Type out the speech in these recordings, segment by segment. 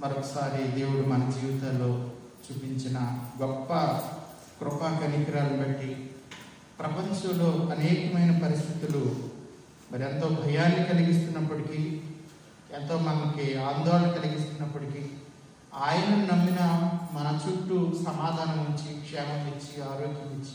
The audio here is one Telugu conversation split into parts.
మరొకసారి దేవుడు మన జీవితాల్లో చూపించిన గొప్ప కృపా కనికరాలను బట్టి ప్రపంచంలో అనేకమైన పరిస్థితులు మరి ఎంతో భయాన్ని కలిగిస్తున్నప్పటికీ ఎంతో మనకి ఆందోళన కలిగిస్తున్నప్పటికీ ఆయనను నమ్మిన మన చుట్టూ సమాధానం ఇచ్చి క్షేమం ఇచ్చి ఆరోగ్యం ఇచ్చి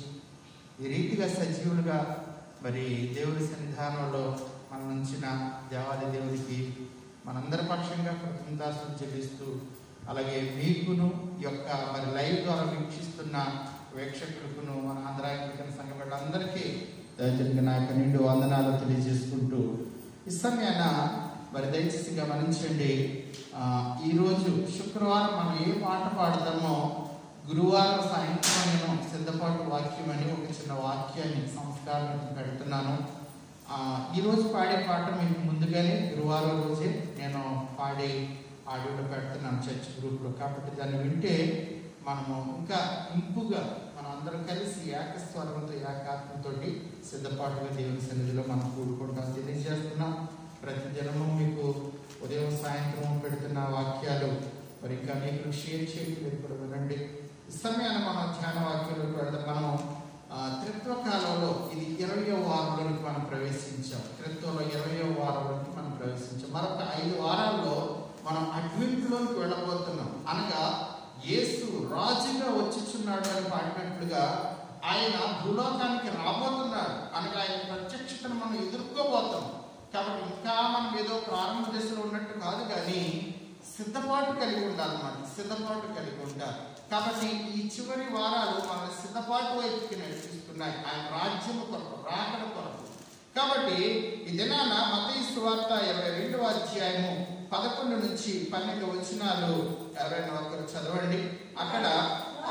ఈ రీతిగా సజీవులుగా మరి దేవుడి సన్నిధానంలో మన ఉంచిన దేవాది దేవుడికి మనందరి పక్షంగా కృతజ్ఞతాస్తులు చెల్లిస్తూ అలాగే మీకును ఈ యొక్క మరి లైవ్ ద్వారా వీక్షిస్తున్న వీక్షకులకును మన ఆంధ్రాయకుల సంఘ వాళ్ళందరికీ దయచేసి నా యొక్క నిండు వందనాలు తెలియజేసుకుంటూ ఈ సమయాన మరి దయచేసి గమనించండి ఆ, ఈరోజు శుక్రవారం మనం ఏ పాట పాడతామో గురువారం సాయంత్రం నేను సిద్ధపాటు వాక్యం అని ఒక చిన్న వాక్యాన్ని సంస్కారం పెడుతున్నాను ఆ, ఈ రోజు పాడే పాట మీకు ముందుగానే గురువారం రోజే నేను పాడే ఆడియోలో పెడుతున్నాను చర్చ్ గ్రూప్లో కాబట్టి దాన్ని వింటే మనము ఇంకా ఇంపుగా మనం అందరం కలిసి ఏకస్వరంతో ఏకాత్మతో సిద్ధపాటుగా దేవుని సన్నిధిలో మనం కూడుకుంటాం తెలియజేస్తున్నాం ప్రతి దినము మీకు ఉదయం సాయంత్రం పెడుతున్న వాక్యాలు మరి ఇంకా మీకు షేర్ చేయండి మీరు కూడా వినండి ఈ సమయాన్ని మనం ధ్యాన వాక్యంలోకి వెళ్దాం మనం ఆ, త్రిత్వ కాలంలో ఇది ఇరవయో వారంలోకి మనం ప్రవేశించాం త్రిత్వలో ఇరవయో వారంలోకి మనం ప్రవేశించాం మరొక ఐదు వారాల్లో మనం అడ్వెంట్లోకి వెళ్ళబోతున్నాం అనగా యేసు రాజుగా వచ్చుచున్నాడు అని పాడినట్లుగా ఆయన భూలోకానికి రాబోతున్నాడు అనగా ఆయన ప్రత్యక్షతను మనం ఎదుర్కోబోతాం కాబట్టి ఇంకా మనం ఏదో ప్రారంభ దశలో ఉన్నట్టు కాదు కానీ సిద్ధపాటు కలిగి ఉండాలన్నమాట సిద్ధపాటు కలిగి ఉండాలి కాబట్టి ఈ చివరి వారాలు మన సిద్ధపాటు వైపుకి నడిపిస్తున్నాయి ఆయన రాజ్యము కొరకు రాకడ కొరకు కాబట్టి ఈ దినాన మతయి సువార్త ఇరవై రెండవ అధ్యాయము పదకొండు నుంచి పన్నెండు వచనాలు ఎవరైనా ఒకరు చదవండి అక్కడ ఆ,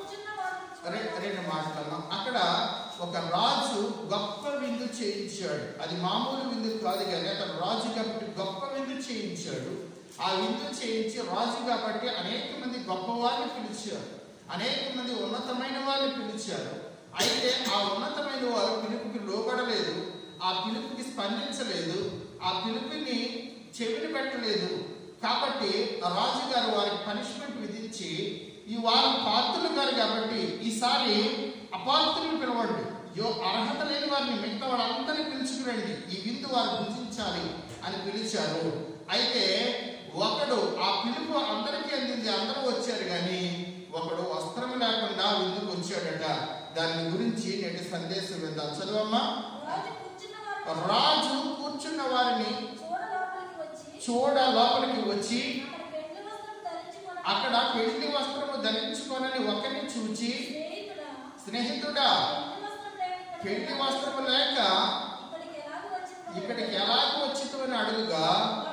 రె- రెండు మాటలు అక్కడ ఒక రాజు గొప్ప విందు చేయించాడు అది మామూలు విందు కాదు కానీ అతను రాజు కాబట్టి గొప్ప విందు చేయించాడు ఆ విందు చేయించి రాజు కాబట్టి అనేక మంది గొప్ప వారిని పిలిచారు అనేక మంది ఉన్నతమైన వారిని పిలిచారు అయితే ఆ ఉన్నతమైన వారు పిలుపుకి లోబడలేదు ఆ పిలుపుకి స్పందించలేదు ఆ పిలుపుని చెవిని పెట్టలేదు కాబట్టి ఆ రాజుగారు వారికి పనిష్మెంట్ విధించి ఈ వారు పాత్రులు గారు కాబట్టి ఈసారి అపాత్రులు పిలవండి యో అర్హత లేని వారిని మిగతా వాళ్ళందరినీ పిలుచుకురండి ఈ విందు వారు భుజించాలి అని పిలిచారు అయితే ఒకడు ఆ పిలుపు అందరికీ అందింది అందరూ వచ్చారు కానీ ఒకడు వస్త్రం లేకుండా విందుకు వచ్చాడట దాని గురించి నేటి సందేశం విందాం చదువమ్మా రాజు కూర్చున్న వారిని చూడ లోపలికి వచ్చి అక్కడ పెళ్లి వస్త్రము ధరించుకోనని ఒకరిని చూచి స్నేహితుడా పెళ్లి వస్త్రము లేక ఇక్కడికి ఎలాగ వచ్చితు అని అడుగుగా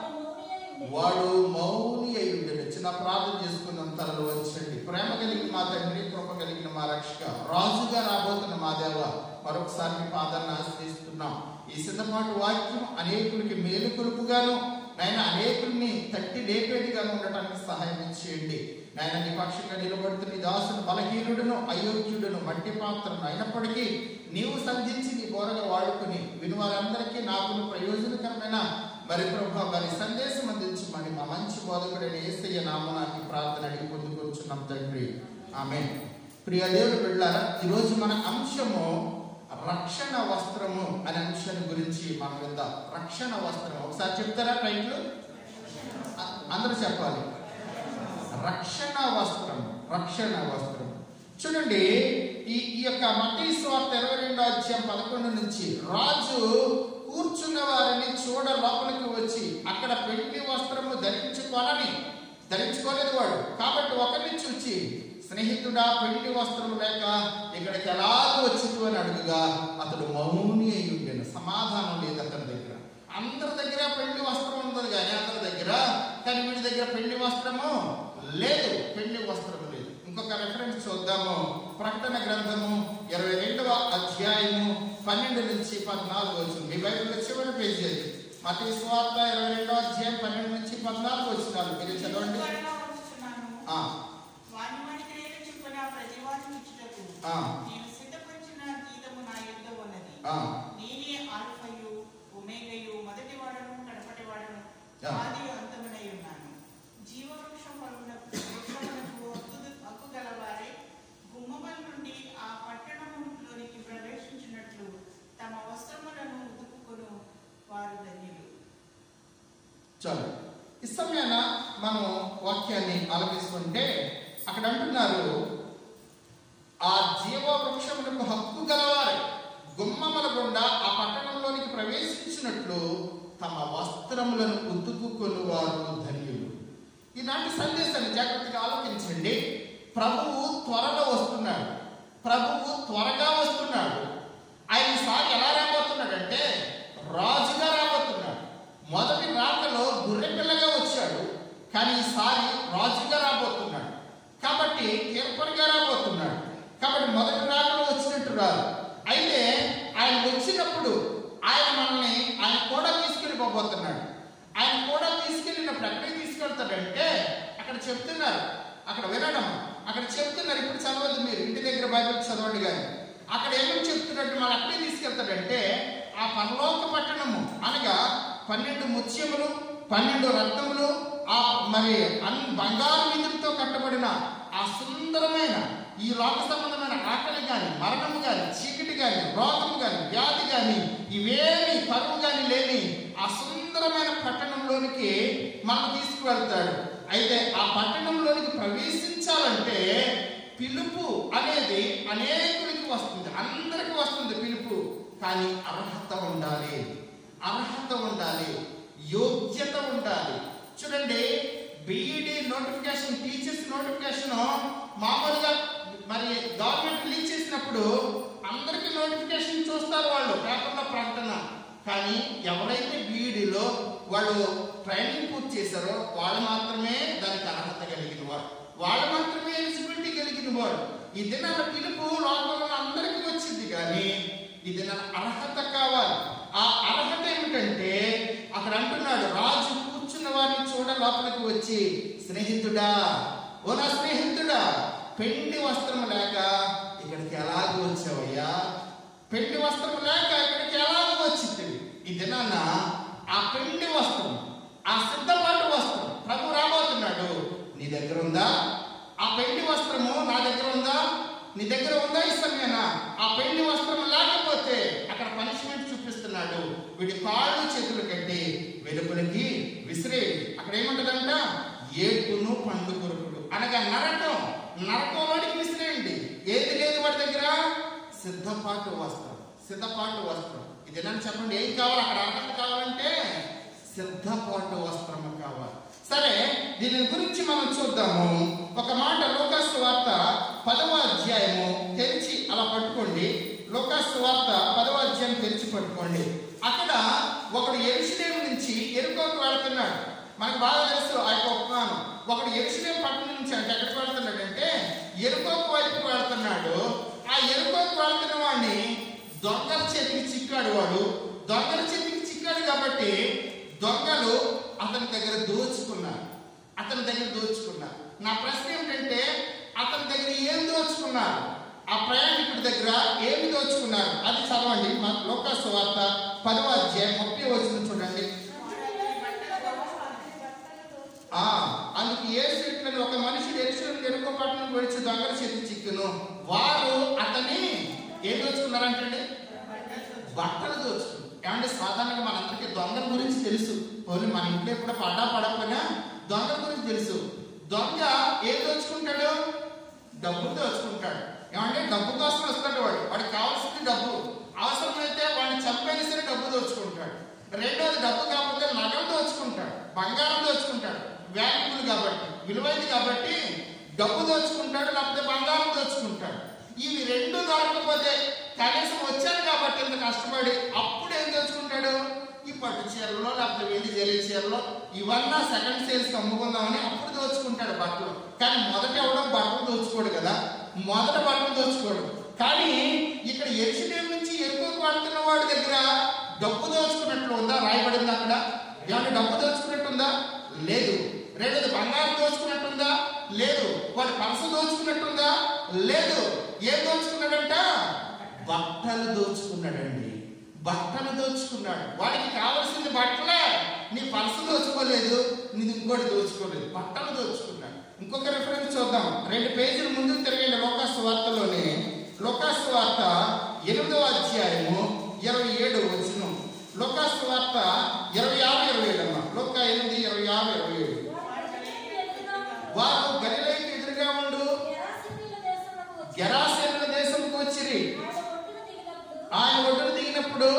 వాడు మౌని అయి ఉండడు చిన్న ప్రార్థన చేసుకున్నాం తలలో వచ్చండి ప్రేమ కలిగిన మా తండ్రి కృప కలిగిన మా రక్షక రాజుగా రాబోతున్న మా దేవ మరొకసారి మీ పాదాన్ని ఆశ్రయిస్తున్నాం ఈ సిద్ధపాటు వాక్యం అనేకులకి మేలు కొలుపుగాను నాయన అనేకుల్ని తట్టి లేపేదిగాను ఉండటానికి సహాయం చేయండి నాయన నీ పక్షంగా నిలబడుతున్న ఈ దాసును బలహీనుడును అయోగ్యుడును మట్టి పాత్రను అయినప్పటికీ నీవు సంధించి నీ బోరగా వాడుకుని విని వారందరికీ నాకు ప్రయోజనకరమైన మరి ప్రభు మరి సందేశం అందించమని మా మంచి బోధకుడైన ఏసయ్య నామన ఈ ప్రార్థన అడిగి పొందుకొచ్చున్నాం తండ్రి ఆమె ప్రియ దేవుడు వెళ్ళారా ఈరోజు మన అంశము రక్షణ వస్త్రము అనే అంశాన్ని గురించి మనం విందాం రక్షణ వస్త్రం ఒకసారి చెప్తారా టైటిల్ అ- అందరూ చెప్పాలి రక్షణ వస్త్రం రక్షణ వస్త్రం చూడండి ఈ ఈ యొక్క మతీ స్వార్థ ఇరవై రెండో అధ్యాయం పదకొండు నుంచి రాజు కూర్చున్న వారిని చూడ లోపలికి వచ్చి అక్కడ పెళ్లి వస్త్రము ధరించుకోనని ధరించుకోలేదు వాడు కాబట్టి ఒకరిని చూచి స్నేహితుడా పెళ్లి వస్త్రం లేక ఇక్కడికి ఎలాగ వచ్చింది అని అడుగుగా అతడు మౌని అయి ఉండేను సమాధానం లేదు అతని దగ్గర అందరి దగ్గర పెళ్లి వస్త్రం ఉంటుంది కానీ అందరి దగ్గర కానీ వీడి దగ్గర పెళ్లి వస్త్రము లేదు పెళ్లి వస్త్రం లేదు ఇంకొక రెఫరెన్స్ చూద్దాము ప్రకటన గ్రంథము ఇరవై రెండవ అధ్యాయము పన్నెండు నుంచి పద్నాలుగు వచ్చింది మీ బైబిల్లో చివరి పేజీ అది మత స్వార్థ ఇరవై రెండవ అధ్యాయం పన్నెండు నుంచి పద్నాలుగు వచ్చినారు మీరు చదవండి ఆ, వాని వానికి నేను చెప్పిన ప్రతివాదిని ఇచ్చుటకు ఆ. నేను సిద్ధపరిచిన గీతము నా యుద్ధ ఉన్నది ఆ. నేనే ఆల్ఫయు ఒమేగయు మొదటి వాడను కడపటి వాడను ఆ. ఆది అంతమునై ఉన్నాను జీవవృక్షం చాలు ఈ సమయాన మనం వాక్యాన్ని ఆలపిస్తుంటే అక్కడ అంటున్నారు ఆ జీవ వృక్షములకు హక్కు గలవారు గుమ్మముల గుండా ఆ పట్టణంలోనికి ప్రవేశించినట్లు తమ వస్త్రములను ఉతుకుకొని వారు ధన్యులు ఈనాటి సందేశాన్ని జాగ్రత్తగా ఆలోచించండి ప్రభువు త్వరలో వస్తున్నాడు ప్రభువు త్వరగా వస్తున్నాడు ఆయన ఈసారి ఎలా రాబోతున్నాడంటే రాజుగా రాబోతున్నాడు మొదటి రాకలో గొర్రె పిల్లగా వచ్చాడు కానీ ఈసారి రాజుగా రాబోతున్నాడు కాబట్టి కీర్పరిగా రాబోతున్నాడు కాబట్టి మొదటి రాకలో వచ్చినట్టు రాదు అయితే ఆయన వచ్చినప్పుడు ఆయన మనల్ని ఆయన కూడా తీసుకెళ్ళిపోబోతున్నాడు ఆయన కూడా తీసుకెళ్ళినప్పుడు ఎక్కడికి తీసుకెళ్తాడంటే అక్కడ చెప్తున్నారు అక్కడ వినడం అక్కడ చెప్తున్నారు ఇప్పుడు చదవద్దు మీరు ఇంటి దగ్గర బైబిల్ చదవండి కానీ అక్కడ ఏమేమి చెప్తున్నట్టు మనం అక్కడే తీసుకెళ్తాడంటే ఆ పరలోక పట్టణము అనగా పన్నెండు ముత్యములు పన్నెండు రత్నములు ఆ మరి అన్ బంగారు విధులతో కట్టబడిన ఆ సుందరమైన ఈ లోక సంబంధమైన ఆకలి కానీ మరణము కానీ చీకటి కానీ రోగము కానీ వ్యాధి కానీ ఇవేమి కరువు కానీ లేని ఆ సుందరమైన పట్టణంలోనికి మనం తీసుకువెళ్తాడు అయితే ఆ పట్టణంలోనికి ప్రవేశించాలంటే పిలుపు అనేది అనేకులకి వస్తుంది అందరికి వస్తుంది పిలుపు కానీ అర్హత ఉండాలి అర్హత ఉండాలి యోగ్యత ఉండాలి చూడండి బీఈడి నోటిఫికేషన్ టీచర్స్ నోటిఫికేషన్ మామూలుగా మరి గవర్నమెంట్ రిలీజ్ చేసినప్పుడు అందరికి నోటిఫికేషన్ చూస్తారు వాళ్ళు పేపర్లో ప్రకటన కానీ ఎవరైతే బీఈడిలో వాళ్ళు ట్రైనింగ్ పూర్తి చేశారో వాళ్ళు మాత్రమే దానికి అర్హత కలిగిన వాడు వాళ్ళు మాత్రమే ఎలిజిబిలిటీ కలిగిన వాడు ఈ దినాల పిలుపు లోకంలో అందరికీ వచ్చింది కానీ ఈ దినాల అర్హత కావాలి ఆ అర్హత ఏమిటంటే అక్కడ అంటున్నాడు రాజు కూర్చున్న వారిని చూడ లోపలికి వచ్చి స్నేహితుడా ఓ నా స్నేహితుడా పెండి వస్త్రం లేక ఇక్కడికి ఎలాగ వచ్చావయ్యా పెండి వస్త్రం లేక ఇక్కడికి ఎలాగ వచ్చింది ఈ దినాన ఆ పెండి వస్త్రం ఆ సిద్ధపాటు వస్త్రం ప్రభు రాబోతున్నాడు నీ దగ్గర ఉందా ఆ పెండి వస్త్రము నా దగ్గర ఉందా నీ దగ్గర ఉందా ఈ సమయాన ఆ పెండి వస్త్రం లేకపోతే అక్కడ పనిష్మెంట్ చూపిస్తున్నాడు వీడి కాళ్ళు చేతులు కట్టి వెలుపలికి విసిరే అక్కడ ఏముంటదంట ఏపును పండు కొరుకుడు అనగా నరకం నరకంలోనికి విసిరేయండి ఏది లేదు వాడి దగ్గర సిద్ధపాటు వస్త్రం సిద్ధపాటు వస్త్రం ఇది నన్ను చెప్పండి ఏం కావాలి అక్కడ అర్థం కావాలంటే సిద్ధపాటు వస్త్రం కావాలి సరే దీని గురించి మనం చూద్దాము ఒక మాట లోకాసు వార్త పదవ అధ్యాయము తెరిచి అలా పట్టుకోండి లోకాసు వార్త పదవ అధ్యాయం తెరిచి పట్టుకోండి అక్కడ ఒకడు ఎరుషులేం నుంచి ఎరుకోకు వెళ్తున్నాడు మనకు బాగా తెలుసు ఆ యొక్క ఉపమానం ఒకడు ఎరుషులేం పట్టణం నుంచి అంటే ఎక్కడికి వెళ్తున్నాడంటే ఎరుకోకు వైపుకు వెళ్తున్నాడు ఆ ఎరుకోకు వెళ్తున్న వాడిని దొంగల చేతికి చిక్కాడు వాడు దొంగల చేతికి చిక్కాడు కాబట్టి దొంగలు అతని దగ్గర దోచుకున్నారు అతని దగ్గర దోచుకున్నారు నా ప్రశ్న ఏమిటంటే అతని దగ్గర ఏం దోచుకున్నారు ఆ ప్రయాణికుడి దగ్గర ఏమి దోచుకున్నారు అది చదవండి మా లోకాసు వార్త పదవ అధ్యాయం ముప్పై వచ్చిన చూడండి ఆ అందుకు ఏ సీట్లను ఒక మనుషుడు ఎరుసలను ఎరుకో పట్టణం విడిచి దొంగల చేతి చిక్కును వారు అతని ఏం దోచుకున్నారంటే బట్టలు దోచుకున్నారు ఏమంటే సాధారణంగా మనందరికీ దొంగల గురించి తెలుసు పోనీ మన ఇంట్లో ఎప్పుడు పడ్డా పడకపోయినా దొంగల గురించి తెలుసు దొంగ ఏం దోచుకుంటాడు డబ్బు దోచుకుంటాడు ఏమంటే డబ్బు కోసం వస్తాడు వాడు వాడికి కావాల్సింది డబ్బు అవసరమైతే వాడిని చంపైనా సరే డబ్బు దోచుకుంటాడు రెండోది డబ్బు కాకపోతే నగలు దోచుకుంటాడు బంగారం దోచుకుంటాడు వాల్యుబుల్ కాబట్టి విలువైంది కాబట్టి డబ్బు దోచుకుంటాడు లేకపోతే బంగారం దోచుకుంటాడు ఇవి రెండు దొరకకపోతే కనీసం వచ్చాను కాబట్టి ఇంత కష్టపడి అప్పుడు ఏం దోచుకుంటాడు ఈ పట్టు చీరలో లేకపోతే వెండి జరీ చీరలో ఇవన్నా సెకండ్ సేల్స్ అమ్ముకుందామని అప్పుడు దోచుకుంటాడు బట్టలు కానీ మొదట ఎవడో బట్టలు దోచుకోడు కదా మొదట బట్టలు దోచుకోడు కానీ ఇక్కడ ఎరుసలేం నుంచి ఎరుకోకు పడుతున్న వాడి దగ్గర డబ్బు దోచుకున్నట్లు ఉందా రాయబడింది అక్కడ ఏమంటే డబ్బు దోచుకున్నట్టుందా లేదు రెండోది బంగారం దోచుకున్నట్టుందా లేదు వాడి పరస దోచుకున్నట్టుందా లేదు ఏం దోచుకున్నాడంట బట్టలు దోచుకున్నాడండి బట్టలు దోచుకున్నాడు వాడికి కావాల్సింది బట్టలే నీ పర్సు దోచుకోలేదు నీది ఇంకోటి దోచుకోలేదు బట్టలు దోచుకున్నాడు ఇంకొక రిఫరెన్స్ చూద్దాం రెండు పేజీల ముందుకు తిరగండి లోకాసు వార్తలోనే లోకాసు వార్త ఎనిమిదవ అధ్యాయము ఇరవై ఏడు వచ్చిన లోకాసు వార్త ఇరవై ఆరు ఇరవై ఏడు అమ్మా లోక ఎనిమిది వచ్చినప్పుడు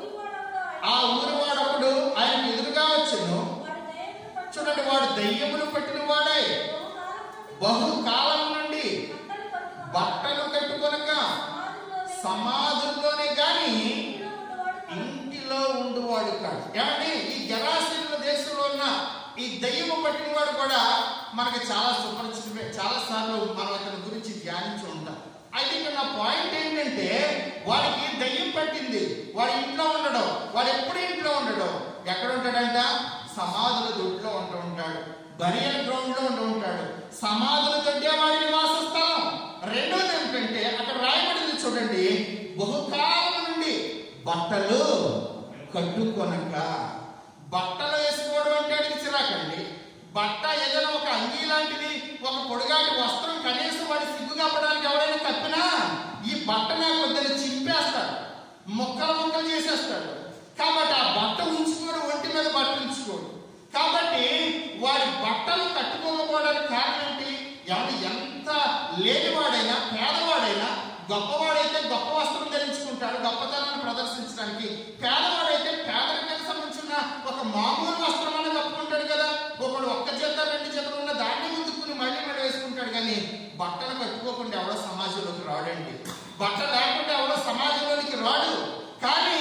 ఆ ఊరి వాడొకడు ఆయన ఎదురుగా వచ్చాను చూడండి వాడు దయ్యములు పట్టిన వాడే బహు కాలం నుండి బట్టలు కట్టుకొనక సమాధుల్లోనే గాని ఇంటిలో ఉండువాడు కాదు ఏమండి ఈ జరాశీల దేశంలో ఉన్న ఈ దయ్యము పట్టిన వాడు కూడా మనకి చాలా సుపరిచితమే చాలా సార్లు మనం అతని గురించి ధ్యానించి ఉంటాం అయితే ఇక్కడ నా పాయింట్ ఏంటంటే వాడికి దయ్యం పట్టింది వాడి ఇంట్లో ఉండడం వాడు ఎప్పుడు ఇంట్లో ఉండడం ఎక్కడ ఉంటాడంట సమాధుల దొడ్లో ఉంటూ ఉంటాడు బరియల్ గ్రౌండ్ లో ఉంటూ ఉంటాడు సమాధుల దొడ్డే వాడి నివాస స్థలం రెండోది ఏంటంటే అక్కడ రాయబడింది చూడండి బహుకాలం నుండి బట్టలు కట్టుకొనక బట్టలు వేసుకోవడం అంటే అడిగి చిరాకండి బట్ట ఏదైనా ఒక అంగీ లాంటిది ఒక పొడిగాటి వస్త్రం కనీసం వాడి సిగ్గు కప్పడానికి ఎవరైనా కప్పినా ఈ బట్ట నాకు వద్దని చింపేస్తాడు ముక్కలు ముక్కలు చేసేస్తాడు కాబట్టి ఆ బట్ట ఉంచుకోడు ఒంటి మీద బట్ట ఉంచుకోడు కాబట్టి వాడి బట్టలు కట్టుకోకపోవడానికి కారణం ఏంటి ఎవడు ఎంత లేనివాడైనా పేదవాడైనా గొప్పవాడైతే గొప్ప వస్త్రం ధరించుకుంటాడు గొప్పతనాన్ని ప్రదర్శించడానికి పేదవాడైతే పేదరికానికి సంబంధించిన ఒక మామూలు వస్త్రం అన్న కప్పుకుంటాడు కదా ఒకడు ఒక్క చేత రెండు చేతులు ఉన్న దాన్ని ముందుకుని మళ్ళీ మళ్ళీ వేసుకుంటాడు కానీ బట్టలు కట్టుకోకుండా ఎవడో సమాజంలోకి రాడండి బట్ట లేకుండా ఎవడో సమాజంలోనికి రాడు కానీ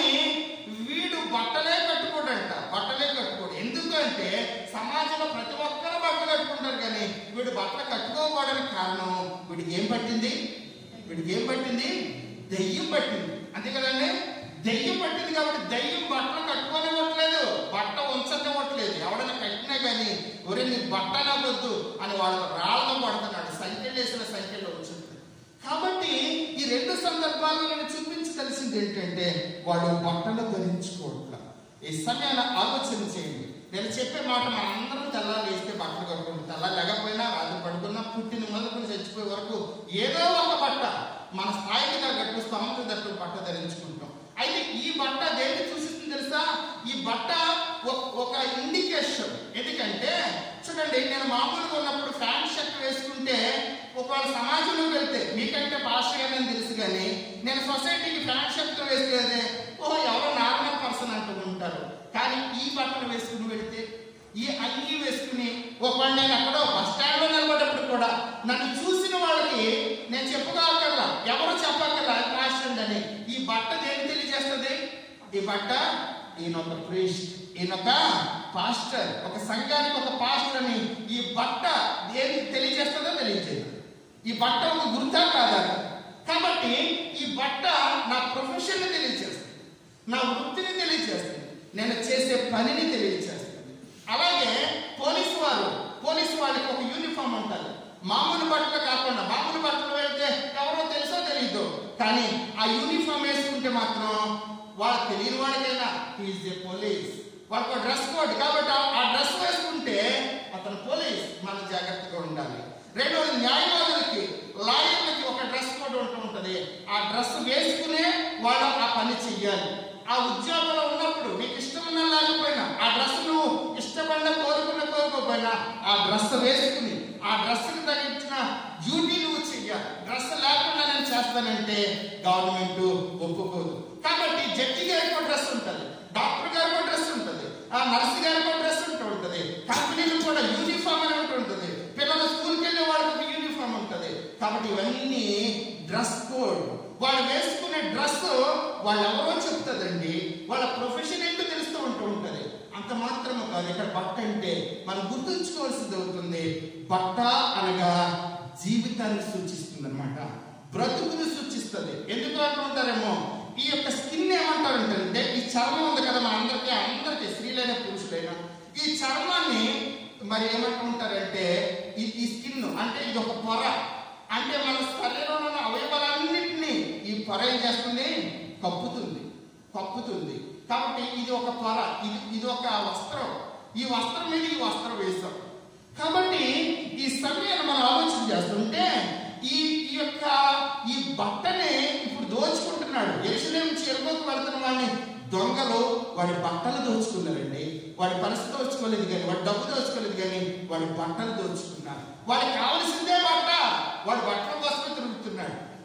వీడు బట్టలే కట్టుకోడంట బట్టలే కట్టుకోడు ఎందుకంటే సమాజంలో ప్రతి ఒక్కరు బట్టలు కట్టుకుంటారు కానీ వీడు బట్టలు కట్టుకోకపోవడానికి కారణం వీడికి ఏం పట్టింది వీడికి ఏం పట్టింది దెయ్యం పట్టింది అంతే కదండి దెయ్యం పట్టింది కాబట్టి దెయ్యం బట్టలు కట్టుకోనివ్వట్లేదు బట్ట ఉంచనివ్వట్లేదు ఎవడైనా కట్టినా కానీ ఒరే నీ బట్ట వద్దు అని వాళ్ళు రాళ్ళతో కొడుతున్నాడు సంఖ్యలు వేసిన సంఖ్యలో వచ్చింది కాబట్టి ఈ రెండు సందర్భాల్లో నేను చూపించదలిసింది ఏంటంటే వాడు బట్టలు ధరించుకోవట్ల ఈ సమయాన్ని ఆలోచన చేయండి నేను చెప్పే మాట మనందరం తెల్లారు వేస్తే బట్టలు కట్టుకుంటాం తెల్లారు లేకపోయినా రాత్రి పడుకున్నా పుట్టిన మొదలుకొని చచ్చిపోయే వరకు ఏదో ఒక బట్ట మన స్థాయికి తగ్గట్టు స్తోమత తగ్గట్టు బట్ట ధరించుకుంటాం అయితే ఈ బట్ట దేన్ని చూసిస్తుంది తెలుసా ఈ బట్ట ఒక- ఒక ఇండికేషన్ ఎందుకంటే చూడండి నేను మామూలుగా ఉన్నప్పుడు ఫ్యాన్ షర్ట్ వేసుకుంటే ఒకవేళ సమాజంలోకి వెళ్తే మీకంటే పాస్టర్ అని తెలుసు కానీ నేను సొసైటీకి ఫ్యాన్ షర్ట్ వేసుకెళ్తే ఓ ఎవరో నార్మల్ పర్సన్ అంటూ ఉంటారు కానీ ఈ బట్టలు వేసుకుని వెళ్తే ఈ అంగీ వేసుకుని ఒకవేళ నేను ఎక్కడో బస్ స్టాండ్ లో నిలబడ్డప్పుడు కూడా నన్ను చూసిన వాళ్ళకి నేను చెప్పుకోకర్లా ఎవరు చెప్పక్కర్లా పాస్టర్ అని ఈ బట్ట దేని తెలియజేస్తుంది ఈ బట్ట ఈయన ఒక ప్రీస్ట్ ఈయన ఒక పాస్టర్ ఒక సంఘానికి ఒక పాస్టర్ అని ఈ బట్ట దేని తెలియజేస్తుందో తెలియజేయదు ఈ బట్ట ఒక గుర్తా కాదా కాబట్టి ఈ బట్ట నా ప్రొఫెషన్ తెలియజేస్తుంది నా వృత్తిని తెలియజేస్తుంది నేను చేసే పనిని తెలియజేస్తుంది అలాగే పోలీసు వారు పోలీసు వాళ్ళకి ఒక యూనిఫామ్ ఉంటుంది మామూలు బట్టలు కాకుండా మామూలు బట్టలు వెళ్తే ఎవరో తెలుసో తెలియదు కానీ ఆ యూనిఫామ్ వేసుకుంటే మాత్రం వాళ్ళకి తెలియని వాడికైనా ఈజ్ ఏ పోలీస్ వాళ్ళకి డ్రెస్ కోడ్ కాబట్టి ఆ- ఆ డ్రెస్ వేసుకుంటే అతను పోలీస్ మనం జాగ్రత్తగా ఉండాలి రెండోది న్యాయవాదులకి లాయర్లకి ఒక డ్రెస్ కోడ్ ఉంటూ ఉంటది ఆ డ్రెస్ వేసుకునే వాళ్ళు ఆ పని చెయ్యాలి ఆ ఉద్యోగంలో ఉన్నప్పుడు నీకు ఇష్టమున్నా లేకపోయినా ఆ డ్రెస్ నువ్వు ఇష్టపడిన కోరుకున్న కోరుకోకపోయినా ఆ డ్రెస్ వేసుకుని ఆ డ్రెస్ కి తగ్గించిన డ్యూటీ నువ్వు చెయ్యాలి డ్రెస్ లేకుండా నేను చేస్తానంటే గవర్నమెంట్ ఒప్పుకోదు కాబట్టి జడ్జి గారికి ఒక డ్రెస్ ఉంటుంది డాక్టర్ గారికి ఒక డ్రెస్ ఉంటుంది ఆ నర్సు గారికి ఒక డ్రెస్ ఉంటూ ఉంటుంది కంపెనీలు కూడా యూనిఫామ్ అని ఉంటూ ఉంటుంది పిల్లలు స్కూల్కి వెళ్ళే వాళ్ళకి ఒక యూనిఫామ్ ఉంటుంది కాబట్టి ఇవన్నీ డ్రెస్ కోడ్ వాళ్ళు వేసుకునే డ్రెస్ వాళ్ళు ఎవరో చెప్తుందండి వాళ్ళ ప్రొఫెషన్ ఏంటో తెలుస్తూ ఉంటూ ఉంటుంది అంత మాత్రమే కాదు ఇక్కడ బట్ట అంటే మనం గుర్తుంచుకోవాల్సింది అవుతుంది బట్ట అనగా జీవితాన్ని సూచిస్తుంది అనమాట బ్రతుకుని సూచిస్తుంది ఎందుకు అంటుంటారేమో ఈ యొక్క స్కిన్ ఏమంటారంటే ఈ చర్మం ఉంది కదా మన అందరికీ అందరికీ స్త్రీలైన పురుషులైన ఈ చర్మాన్ని మరి ఏమంటూ ఉంటారంటే ఈ ఈ స్కిన్ అంటే ఇది ఒక పొర అంటే మన శరీరంలో ఉన్న అవయవాలన్నింటినీ ఈ పొర ఏం చేస్తుంది కప్పుతుంది కప్పుతుంది కాబట్టి ఇది ఒక పొర ఇది ఇది ఒక వస్త్రం ఈ వస్త్రం మీద ఈ వస్త్రం వేస్తాం కాబట్టి ఈ సమయాన్ని మనం ఆలోచన చేస్తుంటే ఈ ఈ యొక్క ఈ బట్టనే ఇప్పుడు దోచుకుంటున్నాడు ఎరుసలేం చెరువుకు వెళ్తున్న వాడిని దొంగలు వాడి బట్టలు దోచుకున్నారండి వాడి పరిస్థితి దోచుకోలేదు కానీ వాడి డబ్బు దోచుకోలేదు కానీ వాడి బట్టలు దోచుకున్నారు వాడికి కావలసిందే బట్ట వాడి బట్టల కోసమే తిరుగుతున్నాడు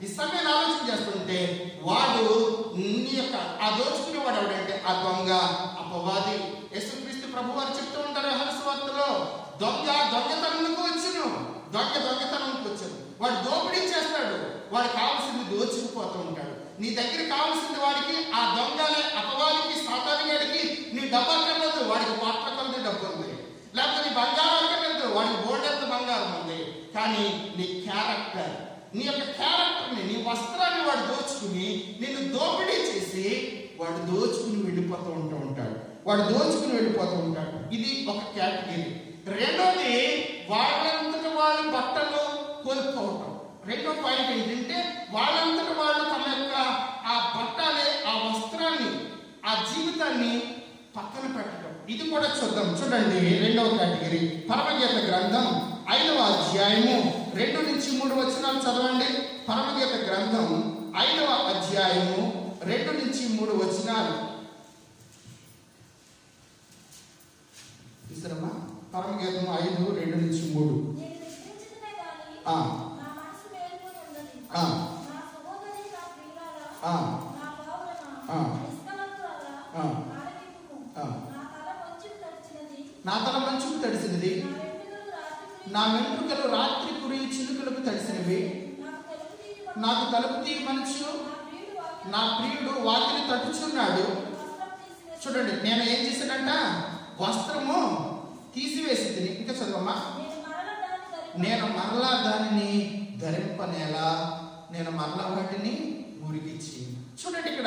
ఈ సమయాన్ని ఆలోచన చేస్తుంటే వాడు నీ యొక్క ఆ దోచుకునేవాడు ఎవడంటే ఆ దొంగ అపవాది యేసుక్రీస్తు ప్రభు వారు చెప్తూ ఉంటారు హరస్వార్తలో దొంగ దొంగతనంకు వచ్చును దొంగ దొంగతనంకు వచ్చాను వాడు దోపిడీ చేస్తాడు వాడు కావాల్సింది దోచుకుపోతూ ఉంటాడు నీ దగ్గర కావాల్సింది వాడికి ఆ దొంగలే అపవాదికి సాతానిగాడికి నీ డబ్బు అక్కర్లేదు వాడికి పాత్ర కొద్ది డబ్బు ఉంది లేకపోతే నీ బంగారం అక్కర్లేదు వాడికి బోర్డెంత బంగారం ఉంది కానీ నీ క్యారెక్టర్ నీ యొక్క క్యారెక్టర్ని నీ వస్త్రాన్ని వాడు దోచుకుని నిన్ను దోపిడీ చేసి వాడు దోచుకుని వెళ్ళిపోతూ ఉంటూ ఉంటాడు వాడు దోచుకుని వెళ్ళిపోతూ ఉంటాడు ఇది ఒక కేటగిరీ రెండోది వాళ్ళంతట వాళ్ళు బట్టలు కోల్పోవటం రెండో పాయింట్ ఏంటంటే వాళ్ళంతట వాళ్ళు తమ యొక్క ఆ బట్టలే ఆ వస్త్రాన్ని ఆ జీవితాన్ని పక్కన పెట్టడం ఇది కూడా చూద్దాం చూడండి రెండవ కేటగిరీ పరమగీత గ్రంథం ఐదవ అధ్యాయము రెండు నుంచి మూడు వచనాలు చదవండి పరమగీత గ్రంథం ఐదవ అధ్యాయము రెండు నుంచి మూడు వచనాలు చూసారమ్మా పరమగీతం ఐదు రెండు నుంచి మూడు నేను నిద్రించదనే గాని ఆ. నా మనసు మేల్కొని ఉన్నది. ఆ. నా సహోదరి, నా ప్రియురాలా, ఆ. నా పౌరమా, ఆ. నిష్కలంకురాలా, ఆ. ఆలకింపుము. ఆ. నా తల మంచుకు తడిచినది, నా తల మంచుకు తడిసినది నా వెంట్రుకలు రాత్రి నా వెంట్రుకలు రాత్రి కురి చిలుకలకు తడిసినవి నాకు తలుపు తీయబడి, నాకు తలుపు తీయమనుచు నా ప్రియుడు వాకిలి నా ప్రియుడు వాకిలి తట్టుచున్నాడు వస్త్రం తీసివేసి, చూడండి నేను ఏం చేశానంట వస్త్రము తీసివేసి ఇంకా చదవమ్మా నేను మరల దాన్ని ధరింప- నేను మరలా దానిని ధరింపనేలా నేను మరలా వాటిని మురికిచ్చి చూడండి ఇక్కడ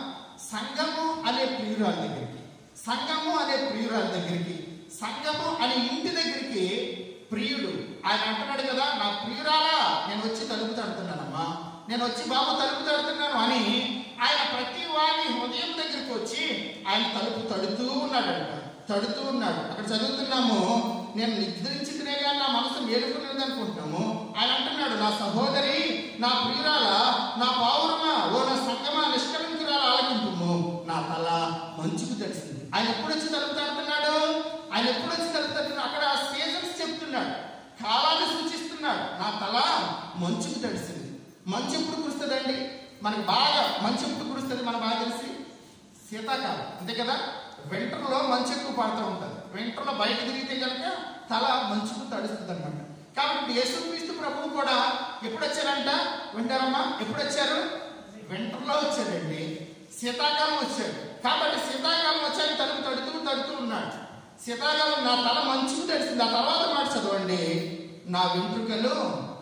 సంఘము అనే ప్రియురాల దగ్గరికి సంఘము అనే ప్రియురాల దగ్గరికి సంఘము అనే ఇంటి దగ్గరికి ప్రియుడు ఆయన అంటున్నాడు కదా నా ప్రియురాలా నేను వచ్చి తలుపు తడుతున్నానమ్మా నేను వచ్చి బాబు తలుపు తడుతున్నాను అని ఆయన ప్రతి వారి హృదయం దగ్గరికి వచ్చి ఆయన తలుపు తడుతూ ఉన్నాడంట తడుతూ ఉన్నాడు అక్కడ చదువుతున్నాము నేను నిద్రించితేనే కానీ నా మనసు మేలుకునేది అనుకుంటున్నాము ఆయన అంటున్నాడు నా సహోదరి నా ప్రియురాల నా పావురమా ఓ నా సంగమా నిష్కలంకురాల ఆలకింపుము నా తల మంచుకు తెలిసింది ఆయన ఎప్పుడు వచ్చి తలుపు తడుతున్నాడు ఆయన ఎప్పుడు వచ్చి తలుపు తడుతున్నాడు అక్కడ సీజన్స్ చెప్తున్నాడు కాలాన్ని సూచిస్తున్నాడు నా తల మంచుకు తడిసింది మంచు ఎప్పుడు కురుస్తుందండి మనకి బాగా మంచు ఎప్పుడు కురుస్తుంది మన బాగా తెలిసి శీతాకాలం అంతే కదా వింటర్లో మంచు ఎక్కువ పడుతూ ఉంటుంది వింటర్లో బయట తిరిగితే కనుక తల మంచుకు తడుస్తుంది అనమాట కాబట్టి యేసుక్రీస్తు ప్రభువు కూడా ఎప్పుడు వచ్చారంట వింటారమ్మా ఎప్పుడు వచ్చారు వింటర్లో వచ్చాడండి శీతాకాలం వచ్చాడు కాబట్టి శీతాకాలం వచ్చాక తలుపు తడుతూ తడుతూ ఉన్నాడు శీతాకాలం నా తల మంచుకు తడిసింది ఆ తర్వాత మాట చదవండి నా వెంట్రుకలు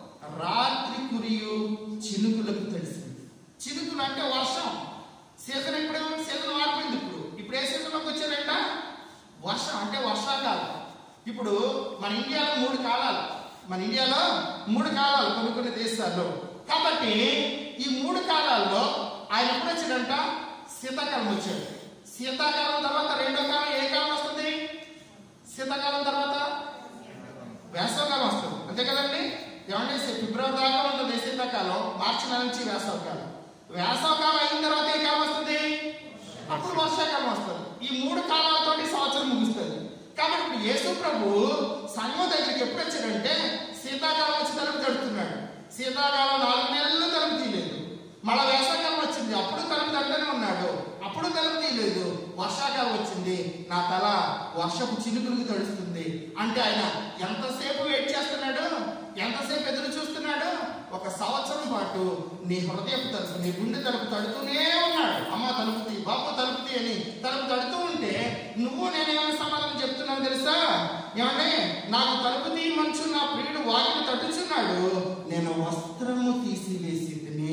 రాత్రి కురియు చినుకులకు తడిసింది చినుకులు అంటే వర్షం సీజన్ ఎప్పుడు సీజన్ మారిపోయింది ఇప్పుడు ఇప్పుడు ఏ సీజన్లోకి వచ్చారంట వర్షం అంటే వర్షాకాలం ఇప్పుడు మన ఇండియాలో మూడు కాలాలు మన ఇండియాలో మూడు కాలాలు కొన్ని కొన్ని దేశాల్లో కాబట్టి ఈ మూడు కాలాల్లో ఆయన ఎప్పుడు వచ్చాడంట శీతాకాలం వచ్చాడు శీతాకాలం తర్వాత రెండో కాలం ఏ కాలం వస్తుంది శీతాకాలం తర్వాత వేసవకాలం వస్తుంది అంతే కదండి ఏమంటే ఫిబ్రవరి దాకా ఉంటుంది శీతాకాలం మార్చి నెల నుంచి వేసవకాలం వేసవకాలం అయిన తర్వాత ఏ కాలం వస్తుంది అప్పుడు వర్షాకాలం వస్తుంది ఈ మూడు కాలాలతో సంవత్సరం ముగుస్తుంది కాబట్టి ఇప్పుడు యేసు ప్రభు సంఘం దగ్గరికి ఎప్పుడు వచ్చాడంటే శీతాకాలం వచ్చి తలుపు తడుతున్నాడు శీతాకాలం నాలుగు నెలలు తలుపు తీయలేదు మళ్ళా వేసవకాలం వచ్చింది అప్పుడు తలుపు తడుతూనే ఉన్నాడు అప్పుడు తలుపు తీయలేదు వర్షాకాలం వచ్చింది నా తల వర్షపు చినుకులకు తడుస్తుంది అంటే ఆయన ఎంతసేపు వెయిట్ చేస్తున్నాడు ఎంతసేపు ఎదురు చూస్తున్నాడు ఒక సంవత్సరం పాటు నీ హృదయపు తలుపు నీ గుండె తలుపు తడుతూనే ఉన్నాడు అమ్మ తలుపు తీ బాబు తలుపు తీ అని తలుపు తడుతూ ఉంటే నువ్వు నేనేమైనా సమాధానం చెప్తున్నాను తెలుసా ఏమంటే నాకు తలుపు తీ మంచు నా ప్రియుడు వాకిని తట్టుచున్నాడు నేను వస్త్రము తీసివేసి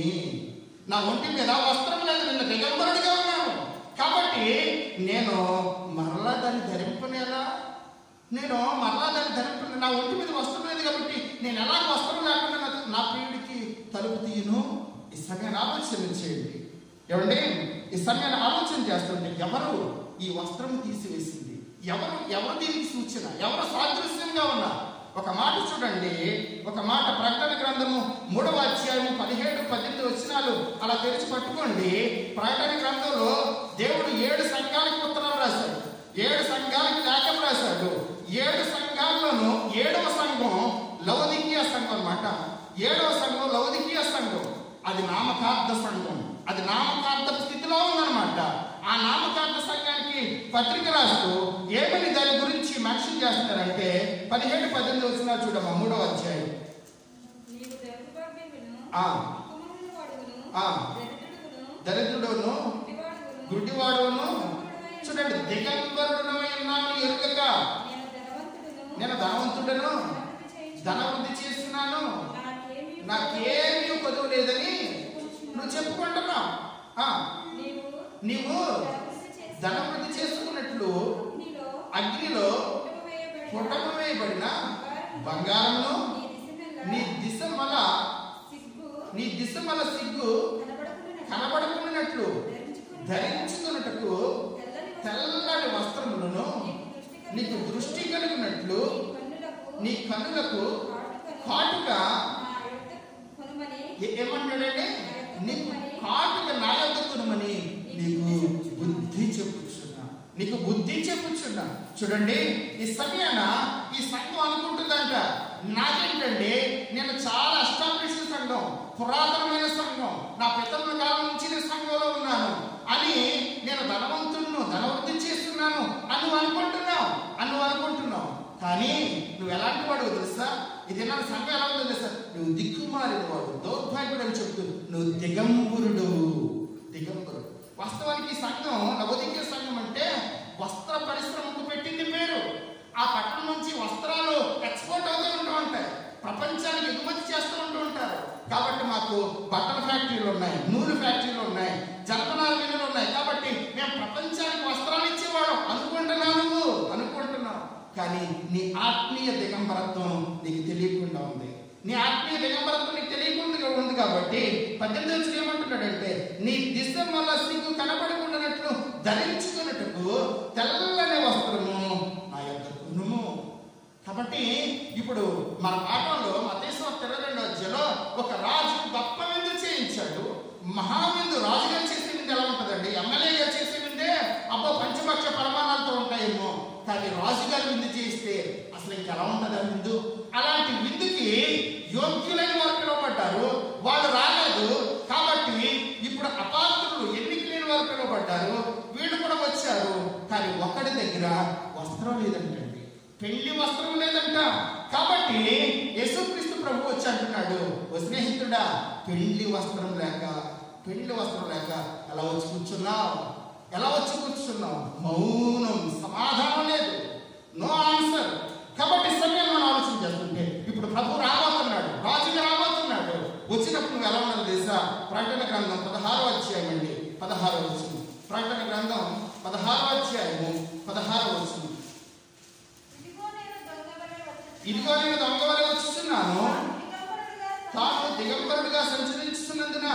నా ఒంటి మీద వస్త్రం లేదు నిన్న దిగంబరుడిగా ఉన్నాను కాబట్టి నేను మరలా దాన్ని ధరింపనేలా నేను మరలా దాన్ని ధరింప నా ఒంటి మీద వస్త్రం లేదు కాబట్టి నేను ఎలా వస్త్రం లేకుండా నా- నా ప్రియుడికి తలుపు తీయను ఈ సమయాన్ని ఆలోచన చేయండి ఏమండి ఈ సమయాన్ని ఆలోచన చేస్తుంటే ఎవరు ఈ వస్త్రం తీసివేసింది ఎవరు ఎవరు దీనికి సూచన ఎవరు సాదృశ్యంగా ఉన్నారు ఒక మాట చూడండి ఒక మాట ప్రకటన గ్రంథము మూడవ అధ్యాయము పదిహేడు పద్దెనిమిది వచనాలు అలా తెరిచి పట్టుకోండి ప్రకటన గ్రంథంలో దేవుడు ఏడు సంఘాలకు ఉత్తరం రాశాడు ఏడు సంఘాలకు లేఖం రాశాడు ఏడు సంఘాల్లోనూ ఏడవ సంఘం లవదికీయ సంఘం అన్నమాట ఏడవ సంఘం లవదికీయ సంఘం ఆ అది నామకార్థ సంఘం అది నామకార్థ స్థితిలో ఉందన్నమాట ఆ నామకార్థ సంఘానికి పత్రిక రాస్తూ ఏమని దాని గురించి మెన్షన్ చేస్తున్నారంటే పదిహేడు పద్దెనిమిది వచ్చిన చూడమ్మా మూడవ అధ్యాయం నీవు దౌర్భాగ్యమును, ఆ. కుమారుని వాడును, ఆ. దరిద్రుడును, దరిద్రుడును గుడ్డివాడును, గుడ్డివాడును మూఢుడైన చూడండి దిగంబరుడునై ఉన్నాను ఎరుగక నేను ధనవంతుడును, నేను ధనవంతుడను ధనవృద్ధి చేయించు. ధనవృద్ధి చేస్తున్నాను నాకేమీ నాకేమీ కొదువు లేదని నువ్వు చెప్పుకుంటున్నావు ఆ, నీవు నీవు ధనవృద్ధి చేసి ధనవృద్ధి చేసుకున్నట్లు నీలో అగ్నిలో పుటము వేయబడిన పుటము వేయబడిన బంగారమును బంగారమును నీ దిశమెల్లా నీ దిశమల సిగ్గు నీ దిశమల సిగ్గు కనబడకున్నట్లు కనబడుకున్నట్లు ధరించుకుని ధరించుకున్నట్టుకు తెల్లని తెల్లటి వస్త్రములను నీకు నీకు దృష్టి దృష్టి కలిగినట్లు కన్నులకు నీ కన్నులకు కాటుకను కాటుగా నా యొద్ద కొనుమని ఏ- ఏమంటాడంటే నీకు కాటుక నాయకుమని నీకు బుద్ధి చెప్పుచున్నా నీకు బుద్ధి చెప్పుచున్నా చూడండి ఈ సమయాన ఈ సంఘం అనుకుంటుందంట నాకేంటండి నేను చాలా ఎస్టాబ్లిష్ సంఘం పురాతనమైన సంఘం నా పితరుల కాలం నుంచి నేను సంఘంలో ఉన్నాను అని నేను ధనవంతుడును ధనవృద్ధి చేస్తున్నాను అని నువ్వు అనుకుంటున్నావు అని నువ్వు అనుకుంటున్నావు కానీ నువ్వు ఎలాంటి వాడు తెలుసా ఇది నా సంఘం ఎలా ఉందో తెలుసా నువ్వు దిక్కుమారిన వాడు దౌర్భాగ్యుడు అని చెప్తూ నువ్వు దిగంబరుడు దిగంబరుడు వాస్తవానికి ఈ సంఘం నవోదిక సంఘం అంటే వస్త్ర పరిశ్రమకు పెట్టింది పేరు ఆ పట్టణం నుంచి వస్త్రాలు ఎక్స్పోర్ట్ అవుతూ ఉంటూ ఉంటాయి ప్రపంచానికి ఎగుమతి చేస్తూ ఉంటూ ఉంటారు కాబట్టి మాకు బట్టల ఫ్యాక్టరీలు ఉన్నాయి నూనె ఫ్యాక్టరీలు ఉన్నాయి జనపనాల మిల్లులు ఉన్నాయి కాబట్టి మేము ప్రపంచానికి వస్త్రాలు ఇచ్చేవాడు అనుకుంటున్నావు నువ్వు అనుకుంటున్నావు కానీ నీ ఆత్మీయ దిగంబరత్వం నీకు తెలియకుండా ఉంది నీ ఆత్మీయ దిగంబరత్వం నీకు తెలియకుండా ఉంది కాబట్టి పద్దెనిమిది వచ్చి ఏమంటున్నాడంటే నీ దిశ వల్ల సిగ్గు కనపడకుండానట్లు ధరించుకున్నట్టుకు తెల్లని వస్త్రము నా యొక్క కొనుము కాబట్టి ఇప్పుడు మన పాఠంలో మతేశ్వర ఇరవై రెండో అధ్యాయంలో ఒక రాజు గొప్ప విందు చేయించాడు మహావిందు రాజుగారు చేసే విందు ఎలా ఉంటుందండి ఎమ్మెల్యే గారు చేసే విందే అబ్బో పంచపక్ష ప్రమాణాలతో ఉంటాయేమో కానీ రాజుగారు విందు చేస్తే అసలు ఇంకెలా ఉంటుంది ఆ విందు అలాంటి విందుకి యోగ్యులైన వారు పిలువబడ్డారు వాళ్ళు రాలేదు కాబట్టి ఇప్పుడు అపాత్రులు ఎన్నిక లేని వారు పిలువబడ్డారు వీళ్ళు కూడా వచ్చారు కానీ ఒకడి దగ్గర వస్త్రం లేదంటండి పెళ్లి వస్త్రం లేదంట కాబట్టి యేసుక్రీస్తు ప్రభు వచ్చి అంటున్నాడు ఓ స్నేహితుడా పెళ్లి వస్త్రం లేక పెళ్లి వస్త్రం లేక ఎలా వచ్చి కూర్చున్నావు ఎలా వచ్చి కూర్చున్నావు మౌనం సమాధానం లేదు నో ఆన్సర్ కాబట్టి సమయం మనం ఆలోచన చేస్తుంటే ఇప్పుడు ప్రభు రాబోతున్నాడు రాజుగా రాబోతున్నాడు వచ్చినప్పుడు నువ్వు ఎలా ఉన్నది తెలుసా ప్రకటన గ్రంథం పదహారో అధ్యాయం అండి పదహారో వచ్చింది ప్రకటన గ్రంథం పదహారో అధ్యాయము పదహారో వచ్చింది ఇదిగో నేను దొంగవలె వచ్చుచున్నాను. ఇదిగో నేను దొంగ వలె వచ్చుచున్నాను దిగంబరుడుగా తాను దిగంబరుడిగా సంచరించుతున్నందున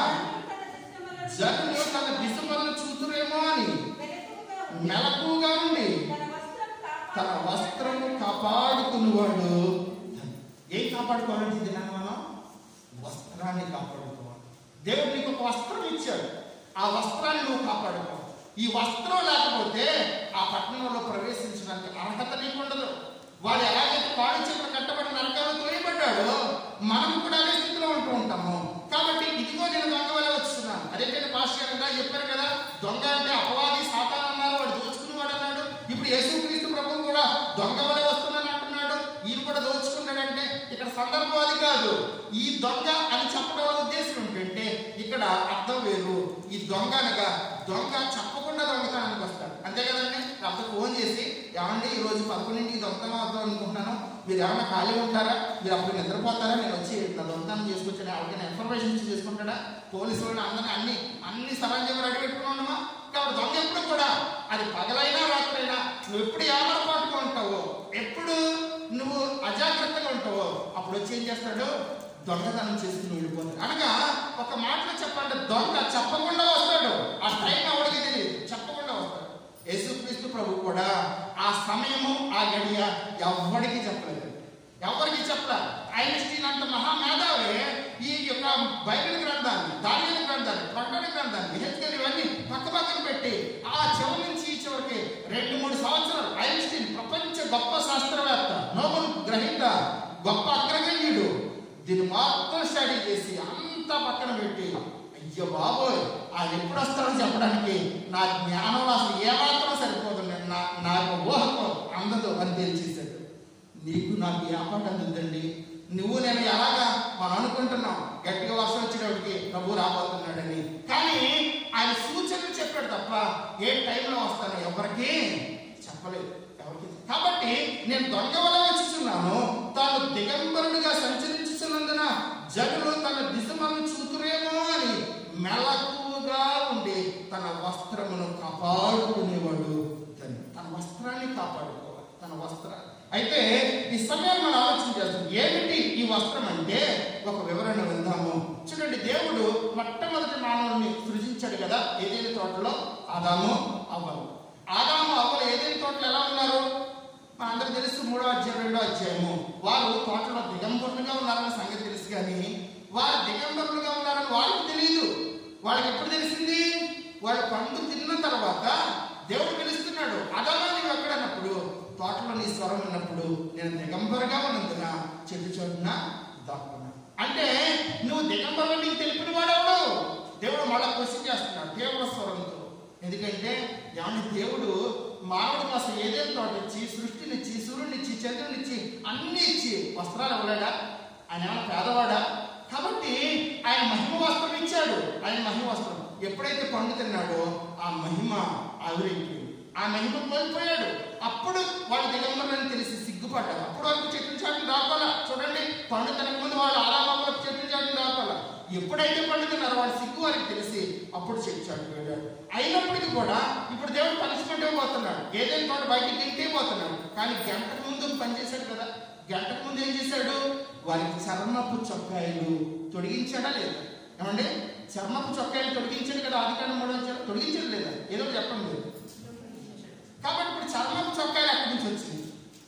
జనులు తన దిశమలను జనులు తన దిశమలను చూతురేమో అని వెలుగుగా ఉండి మెలకుగా ఉండి తన వస్త్రం తన కాపాడు- వస్త్రము కాపాడుకున్నవాడు ఏం కాపాడుకోవాలంటే ఇది నన్ను మనం వస్త్రాన్ని కాపాడుకోవాలి దేవుడు నీకు ఒక వస్త్రం ఇచ్చాడు ఆ వస్త్రాన్ని నువ్వు కాపాడుకో ఈ వస్త్రం లేకపోతే ఆ పట్టణంలో ప్రవేశించడానికి అర్హత నీకు ఉండదు వాడు ఎలాగైతే పాడు చేతులు కట్టబడి నరకాలు తోయబడ్డాడో మనం కూడా అదే స్థితిలో ఉంటూ ఉంటాము కాబట్టి ఇదిగో నేను దొంగ వల్ల వస్తున్నాను అదేంటంటే పాస్టర్ గారు చెప్పారు కదా దొంగ అంటే అపవాది సాతాన్ అన్నారు వాడు దోచుకునేవాడు అన్నాడు ఇప్పుడు యేసుక్రీస్తు ప్రభు కూడా దొంగ వల్ల వస్తున్నాను అంటున్నాడు ఈయన కూడా దోచుకున్నాడంటే ఇక్కడ సందర్భం అది కాదు ఈ దొంగ అని చెప్పడం వల్ల ఉద్దేశం ఏంటంటే ఇక్కడ అర్థం వేరు ఈ దొంగ అనగా దొంగ చెప్పకుండా దొంగతనానికి వస్తాడు అంతే కదండి అప్పుడు ఫోన్ చేసి ఏమండి ఈ రోజు పదకొండింటికి దొంగతనం అవుతాం అనుకుంటున్నాను మీరు ఏమైనా ఖాళీ ఉంటారా మీరు అప్పుడు నిద్రపోతారా నేను వచ్చి నా దొంగతనం చేసుకొచ్చాను ఎవరికైనా ఇన్ఫర్మేషన్ ఇచ్చి చేసుకుంటాడా పోలీసు వాళ్ళు అందరినీ అన్ని అన్ని సరంజంగా రెడీ పెట్టుకున్నామా కాబట్టి దొంగ ఎప్పుడు కూడా అది పగలైనా రాత్రైనా నువ్వు ఎప్పుడు ఏమరపాటుగా ఉంటావో ఎప్పుడు నువ్వు అజాగ్రత్తగా ఉంటావో అప్పుడు వచ్చి ఏం చేస్తాడు దొంగతనం చేసుకుని వెళ్ళిపోతాడు అనగా ఒక మాటలో చెప్పండి దొంగ చెప్పకుండా వస్తాడు ఆ టైం ఎవరికి తెలియదు చెప్పకుండా వస్తాడు యేసుక్రీస్తు ప్రభు కూడా ఆ సమయము ఆ గడియ ఎవ్వడికి చెప్పలేదు ఎవరికి చెప్పలే ఐన్స్టీన్ అంత మహామేధావి ఈ యొక్క బైబిల్ గ్రంథాన్ని దానియలు గ్రంథాన్ని ప్రకటన గ్రంథాన్ని హెచ్కల్ ఇవన్నీ పక్క పక్కన పెట్టి ఆ చివరి నుంచి ఈ చివరికి రెండు మూడు సంవత్సరాలు ఐన్స్టీన్ ప్రపంచ గొప్ప శాస్త్రవేత్త నోబెల్ గ్రహీత గొప్ప అగ్రగణ్యుడు దీన్ని మొత్తం స్టడీ చేసి అంత అంతా పక్కన పెట్టి అయ్యో బాబోయ్ ఆయన ఎప్పుడు వస్తాడో చెప్పడానికి నా జ్ఞానంలో అసలు ఏమాత్రం సరిపోదు నేను నా నా యొక్క ఊహకు అందదు అని తెలిసేసాడు నీకు నాకు ఏ ఆపట అందుద్దండి నువ్వు నేను ఎలాగా మనం అనుకుంటున్నాం గట్టిగా వర్షం వచ్చేటప్పటికి ప్రభు రాబోతున్నాడని కానీ ఆయన సూచనలు చెప్పాడు తప్ప ఏ టైంలో వస్తానో ఎవరికి చెప్పలేదు ఎవరికి కాబట్టి నేను దొంగ వల్ల వచ్చుచున్నాను తాను దిగంబరుడిగా సంచరించుచున్నందున జనులు తన దిశమను చూతురేమో అని మెలకువగా ఉండి తన వస్త్రమును కాపాడుకునేవాడు ధన్యుడు. తన వస్త్రాన్ని కాపాడుకోవాలి తన వస్త్రాన్ని అయితే ఈ సమయాన్ని మనం ఆలోచన చేస్తాం ఏమిటి ఈ వస్త్రం అంటే ఒక వివరణ విందాము చూడండి దేవుడు మొట్టమొదటి మానవుని సృజించాడు కదా ఏదైనా తోటలో ఆదాము అవ్వలు ఆదాము అవ్వలు ఏదైనా తోటలో ఎలా ఉన్నారు మనందరూ తెలుసు మూడో అధ్యాయం రెండో అధ్యాయము వారు తోటలో దిగంబరులుగా ఉన్నారన్న సంగతి తెలుసు కానీ వారు దిగంబరులుగా ఉన్నారని వాళ్ళకి తెలియదు వాళ్ళకి ఎప్పుడు తెలిసింది వాళ్ళు పండు తిన్న తర్వాత దేవుడు పిలుస్తున్నాడు అదమా నీవు ఎక్కడన్నప్పుడు తోటలో నీ స్వరం ఉన్నప్పుడు నేను దిగంబరగా ఉన్నందున చెట్టు చోటున దాక్కున్నా అంటే నువ్వు దిగంబరులు నీకు తెలిపిన వాడవుడు దేవుడు మళ్ళా క్వశ్చన్ చేస్తున్నాడు తీవ్ర స్వరంతో ఎందుకంటే ఏమన్నా దేవుడు మానవుడు అసలు ఏదేం తోట ఇచ్చి సృష్టినిచ్చి సూర్యునిచ్చి చంద్రునిచ్చి అన్ని ఇచ్చి వస్త్రాలు ఇవ్వలేడా ఆయన ఏమైనా పేదవాడా కాబట్టి ఆయన మహిమ వస్త్రం ఇచ్చాడు ఆయన మహిమ వస్త్రం ఎప్పుడైతే పండు తిన్నాడో ఆ మహిమ ఆవిరైపోయింది ఆ మహిమ కోల్పోయాడు అప్పుడు వాళ్ళు దిగంబరులని తెలిసి సిగ్గుపడ్డారు అప్పుడు వరకు చెట్టు చాటును దాపాల చూడండి పండు తినక ముందు వాళ్ళు ఆరామంలో చెట్టు చాటును దాపాల ఎప్పుడైతే పండు తిన్నారో వాళ్ళ సిగ్గు వారికి తెలిసి అప్పుడు చెట్టు చాటు వెళ్ళాడు అయినప్పటికీ కూడా ఇప్పుడు దేవుడు పనిష్మెంట్ ఇవ్వబోతున్నాడు ఏదైనా తోట బయటికి తింటే పోతున్నాడు కానీ గంటకు ముందు పనిచేశాడు కదా గంటకు ముందు ఏం చేశాడు వారికి చర్మపు చొక్కాయలు తొడిగించాడా లేదా ఏమండి చర్మపు చొక్కాయలు తొడిగించాడు కదా అధికారం మూడు వచ్చాడు తొడిగించాడు లేదా ఏదో ఒకటి చెప్పండి మీరు కాబట్టి ఇప్పుడు చర్మపు చొక్కాయలు ఎక్కడి నుంచి వచ్చింది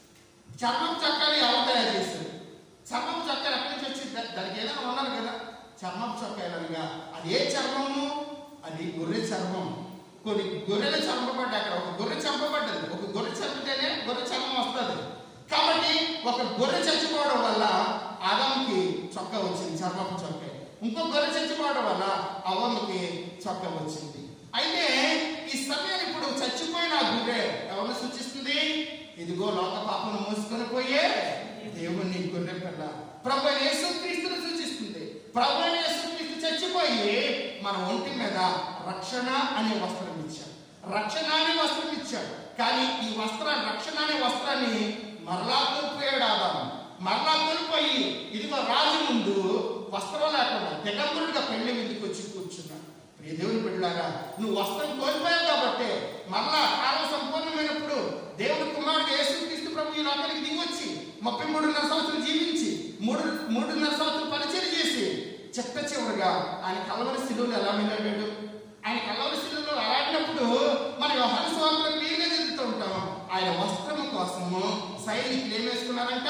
చర్మపు చొక్కాయలు ఎవరు తయారు చేశారు చర్మపు చొక్కాయలు ఎక్కడి నుంచి వచ్చింది దా- దానికి ఏదైనా ఉన్నారు కదా చర్మపు చొక్కాయలు అనగా అది ఏ చర్మము అది గొర్రె చర్మం కొన్ని గొర్రెలు చంపబడ్డాయి అక్కడ ఒక గొర్రె చంపబడ్డది ఒక గొర్రె చంపితేనే గొర్రె చర్మం వస్తుంది కాబట్టి ఒక గొర్రె చచ్చిపోవడం వల్ల ఆదాంకి చొక్కా వచ్చింది చర్మపు చొక్కా ఇంకో గొర్రె చచ్చిపోవడం వల్ల అవ్వమ్మకి చొక్కా వచ్చింది అయితే ఈ సమయాన్ని ఇప్పుడు చచ్చిపోయిన ఆ గొర్రె ఎవరిని సూచిస్తుంది ఇదిగో లోక పాపను మోసుకొని పోయే దేవుని గొర్రె పిల్ల ప్రభు అయిన యేసుక్రీస్తును సూచిస్తుంది ప్రభు అయిన యేసుక్రీస్తు చచ్చిపోయి మన ఒంటి మీద రక్షణ అనే వస్త్రం ఇచ్చాడు రక్షణ అనే వస్త్రం ఇచ్చాడు కానీ ఈ వస్త్ర రక్షణ అనే వస్త్రాన్ని మరలా కోల్పోయాడు ఆదాము మరలా కోల్పోయి ఇదిగో రాజు ముందు వస్త్రం లేకుండా దిగంబరుడిగా పెళ్లి విందుకు వచ్చి కూర్చున్నాడు ప్రియ దేవుని బిడ్డలారా నువ్వు వస్త్రం కోల్పోయావు కాబట్టి మరలా కాలం సంపూర్ణమైనప్పుడు దేవుడి కుమారుడు యేసుక్రీస్తు ప్రభు ఈ లోకానికి దిగొచ్చి ముప్పై మూడున్నర సంవత్సరం జీవించి మూడు మూడున్నర సంవత్సరం పరిచయం చేసి చిట్ట చివరిగా ఆయన కలవరి శిలువలు ఎలా వెళ్ళాడు ఆయన కలవరి శిలువలో అలాంటప్పుడు మన వ్యవహార స్వార్థలో క్లియర్గా జరుగుతూ ఉంటాం ఆయన వస్త్రము కోసము సైనికులు ఏం వేసుకున్నారంట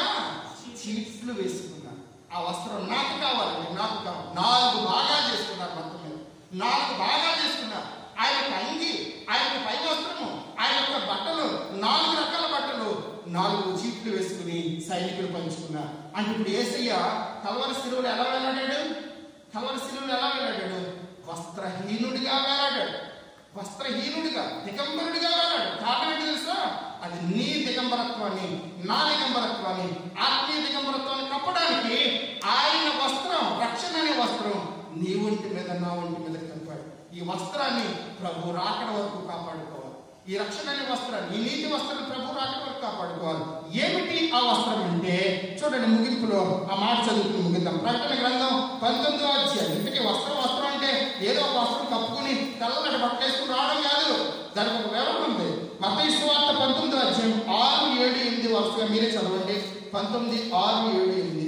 చీట్లు వేసుకున్నారు ఆ వస్త్రం నాకు కావాలండి నాకు కావాలి నాలుగు బాగా చేసుకున్నారు మొత్తం మీద నాలుగు బాగా చేసుకున్నారు ఆయన యొక్క అంగి ఆయన యొక్క పై వస్త్రము ఆయన యొక్క బట్టలు నాలుగు రకాల బట్టలు నాలుగు చీట్లు వేసుకుని సైనికులు పంచుకున్నారు అంటే ఇప్పుడు ఏసయ్య కలవరి శిలువలు ఎలా వెళ్ళాడాడు కలవరి శిలువలు ఎలా వెళ్ళాడాడు వస్త్రహీనుడిగా వేలాడాడు వస్త్రహీనుడిగా దిగంబరుడిగా వేలాడు కారణం ఏంటి తెలుసా అది నీ దిగంబరత్వాన్ని నా దిగంబరత్వాన్ని ఆత్మీయ దిగంబరత్వాన్ని కప్పడానికి ఆయన వస్త్రం రక్షణ అనే వస్త్రం నీ ఒంటి మీద నా ఒంటి మీద కప్పాడు ఈ వస్త్రాన్ని ప్రభు రాకడ వరకు కాపాడుకోవాలి ఈ రక్షణ అనే వస్త్రాన్ని ఈ నీతి వస్త్రాన్ని ప్రభు రాకడ వరకు కాపాడుకోవాలి ఏమిటి ఆ వస్త్రం అంటే చూడండి ముగింపులో ఆ మాట చదువుకుని ముగిద్దాం ప్రకటన గ్రంథం పంతొమ్మిదో అధ్యాయం ఇంతకీ వస్త్రం వస్త్రం అంటే ఏదో ఒక వస్త్రం కప్పుకుని తెల్లటి బట్టలు వేసుకుని రావడం కాదు దానికి ఒక వివరణ ఉంది మత సువార్త పంతొమ్మిదో అధ్యాయం ఆరు ఏడు ఎనిమిది వరుసగా మీరే చదవండి పంతొమ్మిది ఆరు ఏడు ఎనిమిది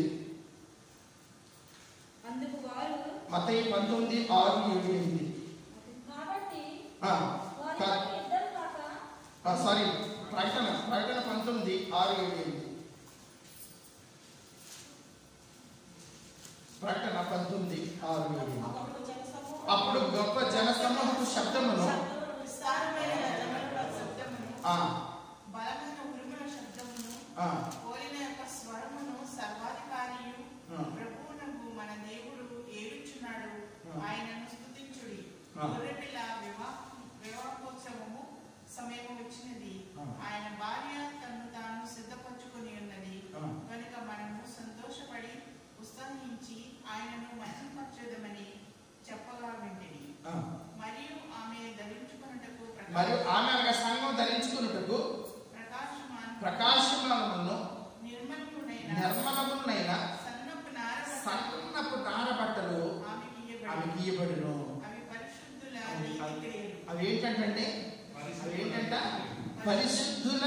అందుకు వారు మత పంతొమ్మిది ఆరు ఏడు ఎనిమిది కాబట్టి ఆ, వారి కా- యొక్క ఇద్దరు కాక ఆ, సారీ ప్రకటన ప్రకటన పంతొమ్మిది ఆరు ఏడు ఎనిమిది ప్రకటన పంతొమ్మిది ఆరు ఏడు ఎనిమిది అప్పుడు జనసమూహం అప్పుడు గొప్ప జనసమూహపు శబ్దమును శబ్దమును, విస్తారమైన జనముల శబ్దమును, ఆ, బలమైన ఉరుముల శబ్దమును, ఆ, కోరిన యొక్క స్వరమును సర్వాధికారియు ఆ. ప్రభువునకు మన దేవుడు ఏడుచున్నాడు మరియు ఆమె అనగా సంఘం ధరించుకున్నట్టుకు ప్రకాశమాన్ ప్రకాశమానమును నిర్మలుడైన నిర్మలమునైన సన్నపు నారబట్ట సన్నపు నారబట్టలు ఆమెకి ఇయ్యబడి ఆమె గీయబడును అవి పరిశుద్ధుల అవి నీతి క్రియలు. అవి ఏంటంటే అవి ఏంటంట పరిశుద్ధుల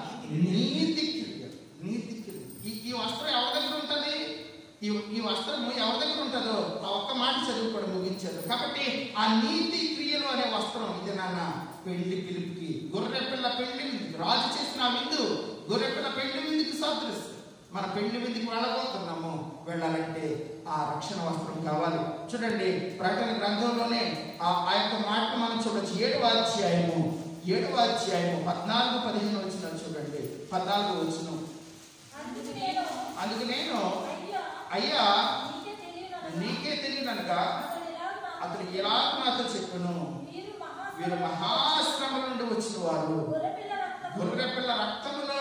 నీతి క్రియలు నీతి క్రియలు ఈ ఈ వస్త్రం ఎవరి దగ్గర ఉంటుంది ఈ ఈ వస్త్రము ఎవరి దగ్గర ఉంటుందో ఆ ఒక్క మాట చదువు కూడా ముగించారు కాబట్టి ఆ నీతి క్రియలు అనే వస్త్రం ఇది నాన్న పెళ్లి పిలుపుకి గొర్రె పిల్ల పెళ్లి విందుకి రాజు చేసిన ఆ విందు గొర్రె పిల్ల పెళ్లి విందుకి సదృశ్యం మన పెళ్లి విందుకి వెళ్ళబోతున్నాము వెళ్ళాలంటే ఆ రక్షణ వస్త్రం కావాలి చూడండి ప్రకటన గ్రంథంలోనే ఆ ఆ యొక్క మాటను మనం చూడొచ్చు ఏడవ అధ్యాయము ఏడవ అధ్యాయము పద్నాలుగు పదిహేను వచ్చిన చూడండి పద్నాలుగు వచ్చిన అందుకు నేను అందుకు నేను అయ్యా అయ్యా నీకే తెలియననగా నీకే తెలియనక అతడు ఇలా నాకు అతడు ఎలా నాతో చెప్పును వీరు వీరు మహాశ్రమ నుండి వచ్చిన వారు గొర్రెపిల్ల రక్తము గొర్రె పిల్ల రక్తములో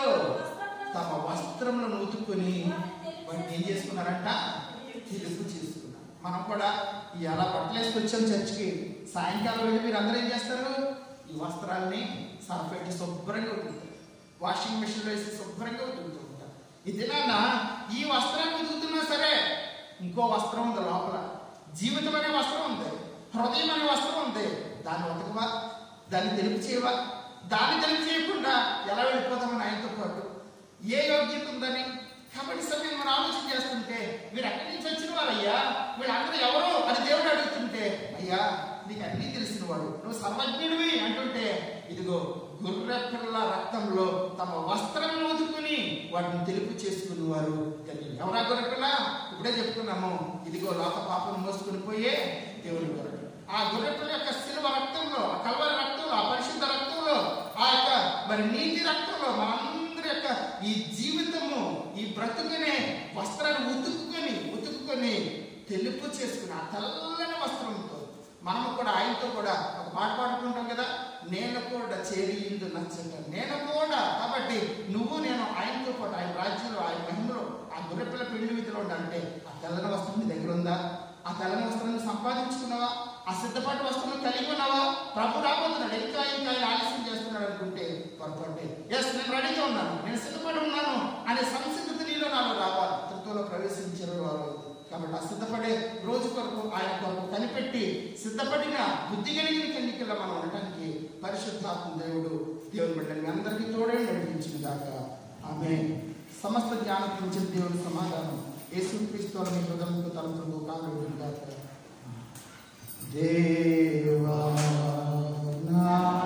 తమ వస్త్రములను ఉతుక్కుని వాటిని ఏం చేసుకున్నారంట తెలుపు చేసుకున్నారు మనం కూడా ఎలా బట్టలు వేసుకొచ్చాం చర్చికి సాయంకాలం వెళ్ళి మీరు అందరూ ఏం చేస్తారు ఈ వస్త్రాల్ని సర్ఫ్ పెట్టి శుభ్రంగా ఉతుకుతారు వాషింగ్ మెషిన్లో వేసి శుభ్రంగా ఉతుకుతూ ఉంటారు ఇదేనా ఈ వస్త్రాన్ని ఉతుకుతున్నా సరే ఇంకో వస్త్రం ఉంది లోపల జీవితం అనే వస్త్రం ఉంది హృదయం అనే వస్త్రం ఉంది దాన్ని ఉతకవా దాన్ని తెలుపు చేయవా దాన్ని తెలుపు చేయకుండా ఎలా వెళ్ళిపోతామని ఆయనతో పాటు ఏ యోగ్యత ఉందని కాబట్టి సమయం మనం ఆలోచన చేస్తుంటే మీరు ఎక్కడి నుంచి వచ్చిన వారయ్యా వీళ్ళందరూ ఎవరో అది దేవుడు అడుగుతుంటే అయ్యా నీకు అన్నీ తెలిసిన వాడు నువ్వు సర్వజ్ఞుడివి అంటుంటే ఇదిగో గొర్రె పిల్ల రక్తంలో తమ వస్త్రం వదుకుని వాటిని తెలుపు చేసుకుని వారు ధన్యులు. ఎవరా గొర్రె పిల్ల ఇప్పుడే చెప్పుకున్నాము ఇదిగో లోక పాపం మోసుకుని పోయే దేవుని గొర్రె ఆ గొర్రెపిల్ల యొక్క శిలువ రక్తంలో ఆ కల్వరి రక్తంలో ఆ పరిశుద్ధ రక్తంలో ఆ యొక్క మరి నీతి రక్తంలో మనందరి యొక్క ఈ జీవితము ఈ బ్రతుకునే వస్త్రాన్ని ఉతుక్కుని ఉతుక్కుని తెలుపు చేసుకుని ఆ తెల్లని వస్త్రంతో మనము కూడా ఆయనతో కూడా ఒక పాట పాడుకుంటాం కదా నేను కూడా చేరి ఇందు నచ్చట నేను కూడా కాబట్టి నువ్వు నేను ఆయనతో పాటు ఆయన రాజ్యంలో ఆయన మహిమలో ఆ గొర్రెపిల్ల పెళ్లి విధిలో ఉండాలంటే ఆ తెల్లని వస్త్రం నీ దగ్గర ఉందా ఆ తెల్లని వస్త్రాన్ని సంపాదించుకున్నావా ఆ సిద్ధపాటు వస్త్రం కలిగి ఉన్నావా ప్రభు రాబోతున్నాడు ఇంకా ఇంకా ఆయన ఆలస్యం చేస్తున్నాడు అనుకుంటే పొరపాటే ఎస్ నేను రెడీగా ఉన్నాను నేను సిద్ధపడి ఉన్నాను అనే సంసిద్ధత నీలో నాలో రావాలి తృత్వంలో ప్రవేశించారు వారు కాబట్టి ఆ సిద్ధపడే రోజు కొరకు ఆయన కొరకు కనిపెట్టి సిద్ధపడిన బుద్ధి కలిగిన కన్నికల్లో మనం ఉండటానికి పరిశుద్ధాత్మ దేవుడు దేవుని బిడ్డని మీ అందరికీ తోడే నడిపించిన దాకా ఆమె సమస్త జ్ఞానం పెంచిన దేవుని సమాధానం యేసుక్రీస్తు మీ హృదయంతో తలుపులకు కాగలుగును గాక దేవా నా